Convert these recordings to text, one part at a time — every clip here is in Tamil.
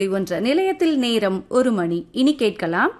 ஒன்ற நிலையத்தில் நேரம் ஒரு மணி இனி கேட்கலாம்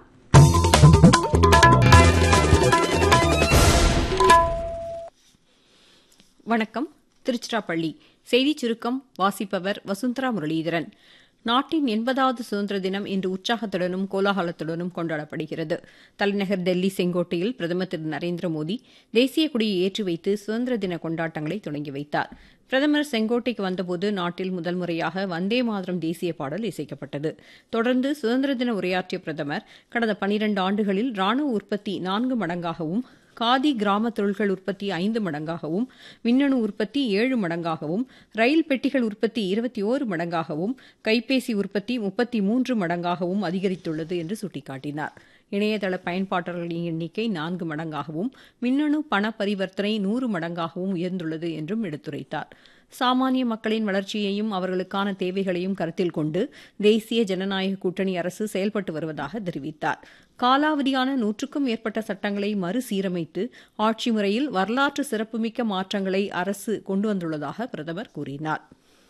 வணக்கம் திருச்சிராப்பள்ளி செய்திச் சுருக்கம் வாசிப்பவர் வசுந்தரா முரளிதரன் நாட்டின் எண்பதாவது சுதந்திர தினம் இன்று உற்சாகத்துடனும் கோலாகலத்துடனும் கொண்டாடப்படுகிறது தலைநகர் டெல்லி செங்கோட்டையில் பிரதமர் திரு நரேந்திர மோடி தேசிய கொடியை ஏற்றி வைத்து சுதந்திர தின கொண்டாட்டங்களை தொடங்கி வைத்தார் பிரதமர் செங்கோட்டைக்கு வந்தபோது நாட்டில் முதல் முறையாக வந்தே மாதரம் தேசிய பாடல் இசைக்கப்பட்டது தொடர்ந்து சுதந்திர தின உரையாற்றிய பிரதமர் கடந்த பனிரண்டு ஆண்டுகளில் ராணுவ உற்பத்தி நான்கு மடங்காகவும் காதி கிராம தொழில்கள் உற்பத்தி ஐந்து மடங்காகவும் மின்னணு உற்பத்தி ஏழு மடங்காகவும் ரயில் பெட்டிகள் உற்பத்தி இருபத்தி ஓரு மடங்காகவும் கைபேசி உற்பத்தி முப்பத்தி மூன்று மடங்காகவும் அதிகரித்துள்ளது என்று சுட்டிக்காட்டினார் இணையதள பயன்பாட்டாளர்களின் எண்ணிக்கை நான்கு மடங்காகவும் மின்னணு பண பரிவர்த்தனை நூறு மடங்காகவும் உயர்ந்துள்ளது என்றும் எடுத்துரைத்தார் சாமானிய மக்களின் வளர்ச்சியையும் அவர்களுக்கான தேவைகளையும் கருத்தில் கொண்டு தேசிய ஜனநாயக கூட்டணி அரசு செயல்பட்டு வருவதாக தெரிவித்தார் காலாவதியான நூற்றுக்கும் மேற்பட்ட சட்டங்களை மறுசீரமைத்து ஆட்சி முறையில் வரலாற்று சிறப்புமிக்க மாற்றங்களை அரசு கொண்டு வந்துள்ளதாக பிரதமர் கூறினார்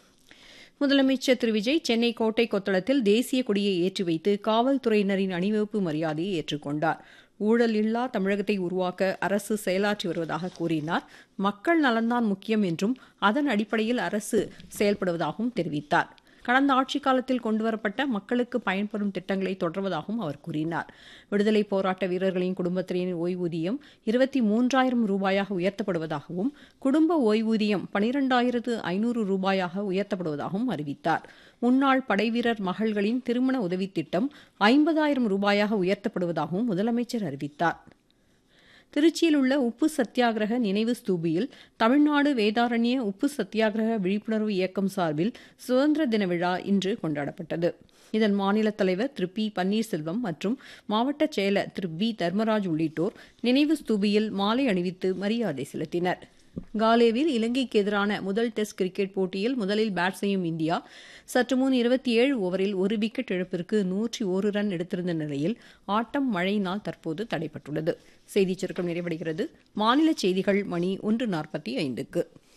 முதலமைச்சர் திரு விஜய் சென்னை கோட்டை கொத்தளத்தில் தேசிய கொடியை ஏற்றி வைத்து காவல்துறையினரின் அணிவகுப்பு மரியாதையை ஏற்றுக்கொண்டார் ஊழல் இல்லா தமிழகத்தை உருவாக்க அரசு செயலாற்றி வருவதாக கூறினார் மக்கள் நலன்தான் முக்கியம் என்றும் அதன் அடிப்படையில் அரசு செயல்படுவதாகவும் தெரிவித்தார் கடந்த ஆட்சிக் காலத்தில் கொண்டுவரப்பட்ட மக்களுக்கு பயன்பெறும் திட்டங்களை தொடர்வதாகவும் அவர் கூறினார் விடுதலை போராட்ட வீரர்களின் குடும்பத்தினரின் ஓய்வூதியம் இருபத்தி மூன்றாயிரம் ரூபாயாக உயர்த்தப்படுவதாகவும் குடும்ப ஓய்வூதியம் பனிரெண்டாயிரத்து ஐநூறு ரூபாயாக உயர்த்தப்படுவதாகவும் அறிவித்தார் முன்னாள் படைவீரர் மகள்களின் திருமண உதவித் திட்டம் ஐம்பதாயிரம் ரூபாயாக உயர்த்தப்படுவதாகவும் முதலமைச்சர் அறிவித்தார் திருச்சியில் உள்ள உப்பு சத்தியாகிரக நினைவு ஸ்தூபியில் தமிழ்நாடு வேதாரண்ய உப்பு சத்தியாகிரக விழிப்புணர்வு இயக்கம் சார்பில் சுதந்திர தின விழா இன்று கொண்டாடப்பட்டது இதன் மாநில தலைவர் திரு பி பன்னீர்செல்வம் மற்றும் மாவட்ட செயலர் திரு வி தர்மராஜ் உள்ளிட்டோர் நினைவு ஸ்தூபியில் மாலை அணிவித்து மரியாதை செலுத்தினர் காலேவில் இலங்கைக்கு எதிரான முதல் டெஸ்ட் கிரிக்கெட் போட்டியில் முதலில் பேட் செய்யும் இந்தியா சற்று முன் இருபத்தி ஏழு ஓவரில் ஒரு விக்கெட் இழப்பிற்கு நூற்றி ஒரு ரன் எடுத்திருந்த நிலையில் ஆட்டம் மழையினால் தற்போது தடைப்பட்டுள்ளது செய்திச் சுருக்கம் நிறைவடைகிறது மாநில செய்திகள் மணி ஒன்று நாற்பத்தி ஐந்துக்கு